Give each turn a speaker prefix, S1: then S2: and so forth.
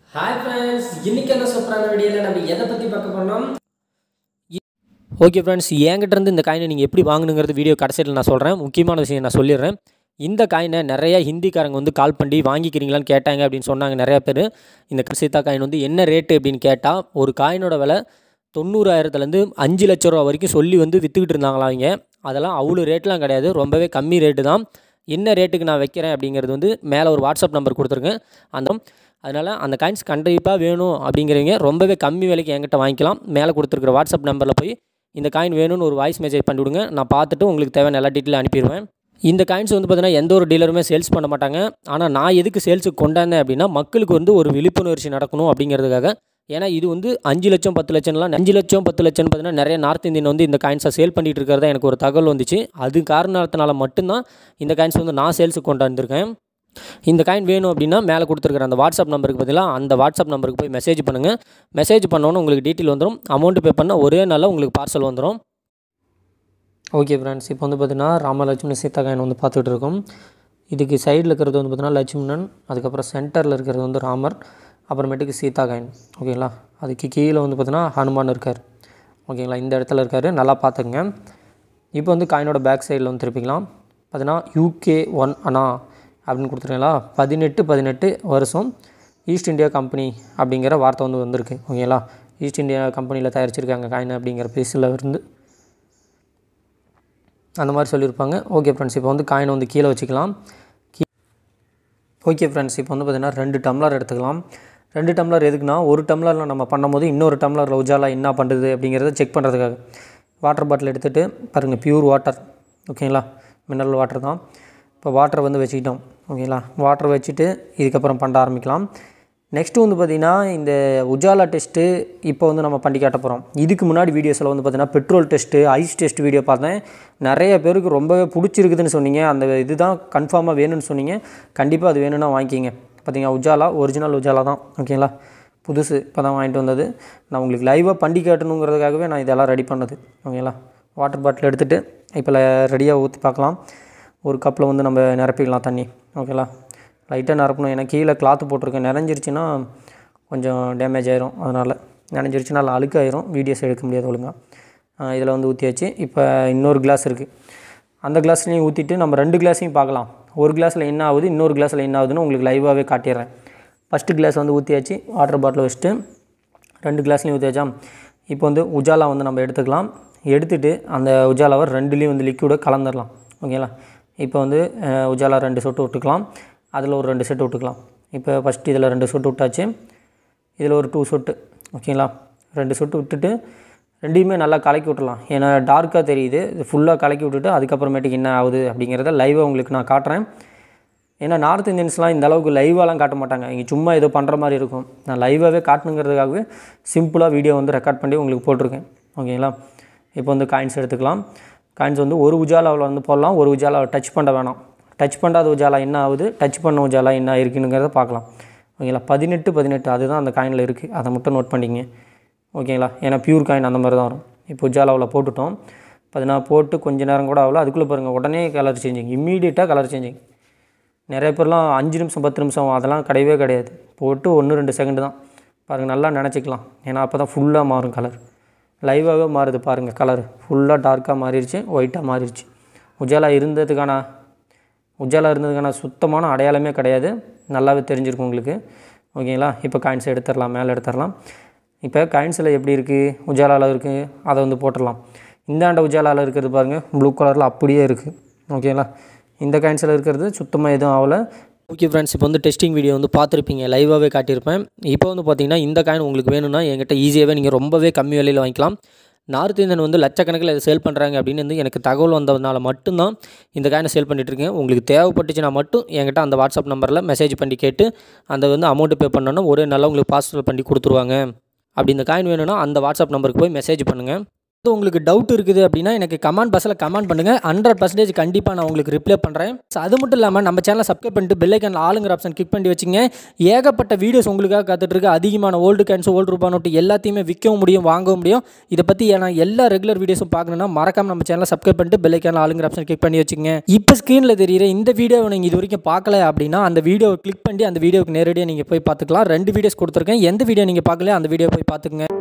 S1: hi friends இன்னைக்கு என்ன சூப்பரான வீடியோவில் நம்ம எதை பற்றி பார்க்க போனோம்
S2: ஓகே ஃப்ரெண்ட்ஸ் என்கிட்ட இருந்து இந்த காயினை நீங்கள் எப்படி வாங்கணுங்கிறது வீடியோ கடைசியில் நான் சொல்கிறேன் முக்கியமான விஷயம் நான் சொல்லிடுறேன் இந்த காயினை நிறைய ஹிந்திக்காரங்க வந்து கால் பண்ணி வாங்கிக்கிறீங்களான்னு கேட்டாங்க அப்படின்னு சொன்னாங்க நிறைய பேர் இந்த கசிதா காயின் வந்து என்ன ரேட்டு அப்படின்னு கேட்டால் ஒரு காயினோட விலை தொண்ணூறாயிரத்துலேருந்து அஞ்சு லட்ச ரூபா வரைக்கும் சொல்லி வந்து விற்றுக்கிட்டு இருந்தாங்களாம் அவங்க அதெல்லாம் அவ்வளோ ரேட்லாம் கிடையாது ரொம்பவே கம்மி ரேட்டு தான் என்ன ரேட்டுக்கு நான் வைக்கிறேன் அப்படிங்கிறது வந்து மேலே ஒரு வாட்ஸ்அப் நம்பர் கொடுத்துருக்கேன் அந்த அதனால் அந்த காயின்ஸ் கண்டிப்பாக வேணும் அப்படிங்கிறவங்க ரொம்பவே கம்மி விலைக்கு என்கிட்ட வாங்கிக்கலாம் மேலே கொடுத்துருக்குற வாட்ஸ்அப் நம்பரில் போய் இந்த காயின் வேணும்னு ஒரு வாய்ஸ் மெசேஜ் பண்ணி விடுங்க நான் பார்த்துட்டு உங்களுக்கு தேவையான எல்லா டீட்டெயிலும் அனுப்பிடுவேன் இந்த காயின்ஸ் வந்து பார்த்தீங்கன்னா எந்த ஒரு டீலருமே சேல்ஸ் பண்ண மாட்டாங்க ஆனால் நான் எதுக்கு சேல்ஸுக்கு கொண்டாந்தேன் அப்படின்னா மக்களுக்கு வந்து ஒரு விழிப்புணர்ச்சி நடக்கணும் அப்படிங்கிறதுக்காக ஏன்னா இது வந்து அஞ்சு லட்சம் பத்து லட்சம்லாம் அஞ்சு லட்சம் பத்து லட்சம்னு பார்த்தீங்கன்னா நிறைய நார்த் இந்தியன் வந்து இந்த காயின்ஸை சேல் பண்ணிட்டு இருக்கிறதா எனக்கு ஒரு தகவல் வந்துச்சு அது காரணத்தினால மட்டும்தான் இந்த காயின்ஸ் வந்து நான் சேல்ஸுக்கு கொண்டாந்துருக்கேன் இந்த காயின் வேணும் அப்படின்னா மேலே கொடுத்துருக்குற அந்த வாட்ஸ்அப் நம்பருக்கு பதிலாக அந்த வாட்ஸ்அப் நம்பருக்கு போய் மெசேஜ் பண்ணுங்கள் மெசேஜ் பண்ணோன்னே உங்களுக்கு டீட்டெயில் வந்துடும் அமௌண்ட் பே பண்ணால் ஒரே நாளில் உங்களுக்கு பார்சல் வந்துடும் ஓகே ஃப்ரெண்ட்ஸ் இப்போ வந்து பார்த்தீங்கன்னா ராமலட்சுமி சீதா காயின் வந்து பார்த்துட்டு இருக்கோம் இதுக்கு சைடில் இருக்கிறது வந்து பார்த்தீங்கன்னா லட்சுமணன் அதுக்கப்புறம் சென்டரில் இருக்கிறது வந்து ராமர் அப்புறமேட்டுக்கு சீதா காயின் ஓகேங்களா அதுக்கு கீழே வந்து பார்த்தீங்கன்னா ஹனுமான் இருக்கார் ஓகேங்களா இந்த இடத்துல இருக்கார் நல்லா பார்த்துக்குங்க இப்போ வந்து காயினோட பேக் சைடில் வந்து திருப்பிக்கலாம் பார்த்தீங்கன்னா யூகே ஒன் அண்ணா அப்படின்னு கொடுத்துருங்களா பதினெட்டு பதினெட்டு வருஷம் ஈஸ்ட் இந்தியா கம்பெனி அப்படிங்கிற வார்த்தை வந்து வந்திருக்கு ஓகேங்களா ஈஸ்ட் இந்தியா கம்பெனியில் தயாரிச்சிருக்காங்க காயின் அப்படிங்கிற பேஸில் இருந்து அந்த மாதிரி சொல்லியிருப்பாங்க ஓகே ஃப்ரெண்ட்ஸ் இப்போ வந்து காயினை வந்து கீழே வச்சுக்கலாம் ஓகே ஃப்ரெண்ட்ஸ் இப்போ வந்து பார்த்திங்கன்னா ரெண்டு டம்ளர் எடுத்துக்கலாம் ரெண்டு டம்ளர் எதுக்குன்னா ஒரு டம்ளரில் நம்ம பண்ணும்போது இன்னொரு டம்ளரில் உஜாலா என்ன பண்ணுறது அப்படிங்கிறத செக் பண்ணுறதுக்காக வாட்டர் பாட்டில் எடுத்துகிட்டு பாருங்கள் பியூர் வாட்டர் ஓகேங்களா மினரல் வாட்டர் தான் இப்போ வாட்டரை வந்து வச்சுக்கிட்டோம் ஓகேங்களா வாட்டர் வச்சுட்டு இதுக்கப்புறம் பண்ண ஆரம்பிக்கலாம் நெக்ஸ்ட்டு வந்து பார்த்திங்கன்னா இந்த உஜாலா டெஸ்ட்டு இப்போ வந்து நம்ம பண்ணி காட்ட போகிறோம் இதுக்கு முன்னாடி வீடியோஸில் வந்து பார்த்திங்கன்னா petrol test ice test video பார்த்தேன் நிறைய பேருக்கு ரொம்பவே பிடிச்சிருக்குதுன்னு சொன்னீங்க அந்த இதுதான் கன்ஃபார்மாக வேணும்னு சொன்னீங்க கண்டிப்பாக அது வேணும்னா வாங்கிக்கிங்க பார்த்தீங்கன்னா உஜாலா ஒரிஜினல் உஜாலா தான் ஓகேங்களா புதுசு இப்போ தான் வாங்கிட்டு வந்தது நான் உங்களுக்கு லைவாக பண்டி காட்டணுங்கிறதுக்காகவே நான் இதெல்லாம் ரெடி பண்ணது ஓகேங்களா வாட்டர் பாட்டில் எடுத்துகிட்டு இப்போ ரெடியாக ஊற்றி பார்க்கலாம் ஒரு கப்பில் வந்து நம்ம நிரப்பிக்கலாம் தண்ணி ஓகேங்களா லைட்டாக நிரப்பணும் ஏன்னா கீழே கிளாத்து போட்டிருக்கேன் நிறைஞ்சிருச்சுன்னா கொஞ்சம் டேமேஜ் ஆயிரும் அதனால் நினைஞ்சிருச்சுன்னா நல்லா அழுக்காயிரும் வீடியோஸ் எடுக்க முடியாது ஒழுங்காக இதில் வந்து ஊற்றியாச்சு இப்போ இன்னொரு கிளாஸ் இருக்குது அந்த கிளாஸ்லையும் ஊற்றிட்டு நம்ம ரெண்டு கிளாஸையும் பார்க்கலாம் ஒரு கிளாஸில் என்ன ஆகுது இன்னொரு கிளாஸில் என்ன ஆகுதுன்னு உங்களுக்கு லைவாகவே காட்டிடுறேன் ஃபஸ்ட்டு கிளாஸ் வந்து ஊற்றியாச்சு வாட்டர் பாட்டில் வச்சுட்டு ரெண்டு கிளாஸ்லையும் ஊற்றியாச்சா இப்போ வந்து உஜாலா வந்து நம்ம எடுத்துக்கலாம் எடுத்துகிட்டு அந்த உஜாலாவை ரெண்டுலேயும் வந்து லிக்விடை கலந்துடலாம் ஓகேங்களா இப்போ வந்து அஹ், உஜாலா ரெண்டு சொட்டு விட்டுக்கலாம் அதில் ஒரு ரெண்டு செட்டு விட்டுக்கலாம் இப்போ ஃபஸ்ட்டு இதில் ரெண்டு சொட்டு விட்டாச்சு இதில் ஒரு டூ சொட்டு ஓகேங்களா ரெண்டு சொட்டு விட்டுட்டு ரெண்டையுமே நல்லா கலக்கி விட்டுலாம் ஏன்னா டார்க்காக தெரியுது இது ஃபுல்லாக கலக்கி விட்டுட்டு அதுக்கப்புறமேட்டுக்கு என்ன ஆகுது அப்படிங்கிறத லைவாக உங்களுக்கு நான் காட்டுறேன் ஏன்னா நார்த் இந்தியன்ஸ்லாம் இந்த அளவுக்கு லைவாலாம் காட்ட மாட்டாங்க இங்கே சும்மா ஏதோ பண்ணுற மாதிரி இருக்கும் நான் லைவாகவே காட்டணுங்கிறதுக்காகவே சிம்பிளாக வீடியோ வந்து ரெக்கார்ட் பண்ணி உங்களுக்கு போட்டிருக்கேன் ஓகேங்களா இப்போ வந்து காயின்ஸ் எடுத்துக்கலாம் காயின்ஸ் வந்து ஒரு உஜாலாவில் வந்து போடலாம் ஒரு உஜாலாவை டச் பண்ண வேணாம் டச் பண்ணாத உஜாலா என்ன ஆகுது டச் பண்ண உஜாலா என்ன இருக்குங்கிறத பார்க்கலாம் ஓகேங்களா பதினெட்டு பதினெட்டு அதுதான் அந்த காயினில் இருக்குது அதை மட்டும் நோட் பண்ணிங்க ஓகேங்களா ஏன்னா பியூர் காயின் அந்த மாதிரி தான் வரும் இப்போ உஜாலாவில் போட்டுட்டோம் பதினா போட்டு கொஞ்ச நேரம் கூட ஆகல அதுக்குள்ளே பாருங்கள் உடனே கலர் சேஞ்சிங் இம்மீடியட்டாக கலர் சேஞ்சிங் நிறைய பேர்லாம் அஞ்சு நிமிஷம் பத்து நிமிஷம் அதெல்லாம் கிடையவே கிடையாது போட்டு ஒன்று ரெண்டு செகண்டு தான் பாருங்கள் நல்லா நினச்சிக்கலாம் ஏன்னா அப்போ தான் ஃபுல்லாக மாறும் கலர் லைவாகவே மாறுது பாருங்கள் கலர் ஃபுல்லாக டார்க்காக மாறிடுச்சு ஒயிட்டாக மாறிடுச்சு உஜாலா இருந்ததுக்கான உஜாலா இருந்ததுக்கான சுத்தமான அடையாளமே கிடையாது நல்லாவே தெரிஞ்சிருக்கும் உங்களுக்கு ஓகேங்களா இப்போ காயின்ஸ் எடுத்துடலாம் மேலே எடுத்துடலாம் இப்போ காயின்ஸில் எப்படி இருக்குது உஜாலாவில் இருக்குது அதை வந்து போட்டுடலாம் இந்தாண்ட உஜாலாவில் இருக்கிறது பாருங்கள் ப்ளூ கலரில் அப்படியே இருக்குது ஓகேங்களா இந்த காயின்ஸில் இருக்கிறது சுத்தமாக எதுவும் ஆகலை ஓகே ஃப்ரெண்ட்ஸ் இப்போ வந்து டெஸ்டிங் வீடியோ வந்து பார்த்துருப்பீங்க லைவாகவே காட்டியிருப்பேன் இப்போ வந்து பார்த்தீங்கன்னா இந்த காயின் உங்களுக்கு வேணும்னா என்கிட்ட ஈஸியாகவே நீங்கள் ரொம்பவே கம்மி விலையில் வாங்கிக்கலாம் நார்த் இந்தியன் வந்து லட்சக்கணக்கில் இதை சேல் பண்ணுறாங்க அப்படின்னு வந்து எனக்கு தகவல் வந்ததுனால மட்டும்தான் இந்த காயினை சேல் பண்ணிகிட்ருக்கேன் உங்களுக்கு தேவைப்பட்டுச்சுன்னா மட்டும் என்கிட்ட அந்த வாட்ஸ்அப் நம்பரில் மெசேஜ் பண்ணி கேட்டு அந்த வந்து அமௌண்ட்டு பே பண்ணோன்னா ஒரே நாளில் உங்களுக்கு பார்சல் பண்ணி கொடுத்துருவாங்க அப்படி இந்த காயின் வேணும்னா அந்த வாட்ஸ்அப் நம்பருக்கு போய் மெசேஜ் பண்ணுங்கள் ஸோ உங்களுக்கு டவுட் இருக்குது அப்படின்னா எனக்கு கமெண்ட் பாக்ஸில் கமெண்ட் பண்ணுங்கள் ஹண்ட்ரட் பர்சன்டேஜ் கண்டிப்பாக நான் உங்களுக்கு ரிப்ளை பண்ணுறேன் ஸோ அது மட்டும் இல்லாமல் நம்ம சேனலை சப்ஸ்கிரைப் பண்ணிட்டு பெல்லைக்கன் ஆளுங்கிற ஆப்ஷன் கிளிக் பண்ணி வச்சுங்க ஏகப்பட்ட வீடியோஸ் உங்களுக்காக காத்துட்டு இருக்கு அதிகமான ஓல்டு கேன்ஸ் ஓல்டு ரூபா நோட்டு எல்லாத்தையுமே விற்கவும் முடியும் வாங்கவும் முடியும் இதை பற்றி நான் எல்லா ரெகுலர் வீடியோஸும் பார்க்கணுன்னா மறக்காம நம்ம சேனலை சப்ஸ்கிரைப் பண்ணிட்டு பெல்லைக்கன் ஆளுங்கிற ஆப்ஷன் கிளிக் பண்ணி வச்சுங்க இப்போ ஸ்க்ரீனில் தெரியுற இந்த வீடியோவை நீங்கள் இது வரைக்கும் பார்க்கல அப்படின்னா அந்த வீடியோவை கிளிக் பண்ணி அந்த வீடியோவுக்கு நேரடியாக நீங்கள் போய் பார்த்துக்கலாம் ரெண்டு வீடியோஸ் கொடுத்துருக்கேன் எந்த வீடியோ நீங்கள் பார்க்கல அந்த வீடியோ போய் பார்த்துக்குங்க